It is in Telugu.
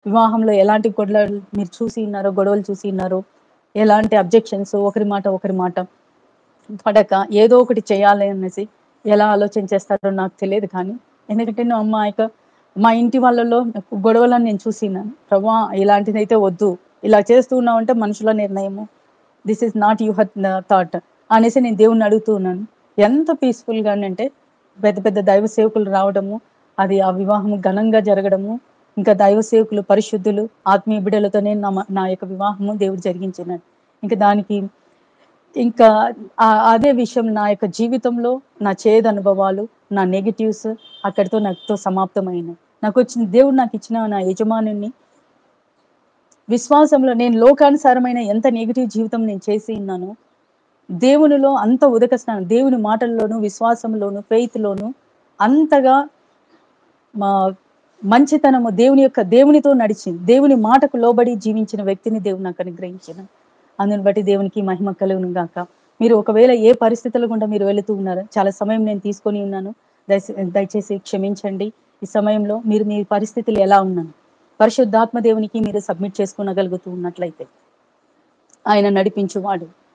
వివాహంలో ఎలాంటి గొడవలు మీరు చూసి ఉన్నారో గొడవలు చూసి ఉన్నారో ఎలాంటి అబ్జెక్షన్స్ ఒకరి మాట ఒకరి మాట పడక ఏదో ఒకటి చేయాలి అనేసి ఎలా ఆలోచన చేస్తారో నాకు తెలియదు కానీ ఎందుకంటే నువ్వు అమ్మ యొక్క మా ఇంటి వాళ్ళలో గొడవలను నేను చూసినాను ప్రభా ఇలాంటిదైతే వద్దు ఇలా చేస్తూ ఉన్నావంటే మనుషుల నిర్ణయము this is not your thought అనేసి నేను దేవుణ్ణి అడుగుతూ ఉన్నాను ఎంత పీస్ఫుల్గా అంటే పెద్ద పెద్ద దైవ సేవకులు రావడము అది ఆ వివాహం ఘనంగా జరగడము ఇంకా దైవ సేవకులు పరిశుద్ధులు ఆత్మీయ బిడలతోనే నా మ- నా యొక్క వివాహము దేవుడు జరిగించినాడు ఇంకా దానికి ఇంకా ఆ- అదే విషయం నా యొక్క జీవితంలో నా చేదు అనుభవాలు నా నెగిటివ్స్ అక్కడితో నాతో సమాప్తమైనాయి నాకు వచ్చిన దేవుడు నాకు ఇచ్చిన నా యజమానుని విశ్వాసంలో నేను లోకానుసారమైన ఎంత నెగిటివ్ జీవితం నేను చేసి ఉన్నానో దేవునిలో అంత ఉదక స్నానం దేవుని మాటల్లోను విశ్వాసంలోను ఫెయిత్లోను అంతగా మా మంచితనము దేవుని యొక్క దేవునితో నడిచింది దేవుని మాటకు లోబడి జీవించిన వ్యక్తిని దేవుడు నాకు అనుగ్రహించిన అందుని బట్టి దేవునికి మహిమ కలుగును గాక మీరు ఒకవేళ ఏ పరిస్థితుల గుండా మీరు వెళుతూ ఉన్నారు చాలా సమయం నేను తీసుకొని ఉన్నాను దయచే దయచేసి క్షమించండి ఈ సమయంలో మీరు మీ పరిస్థితులు ఎలా ఉన్నాను పరిశుద్ధాత్మ దేవునికి మీరు సబ్మిట్ చేసుకునగలుగుతూ ఉన్నట్లయితే ఆయన నడిపించువాడు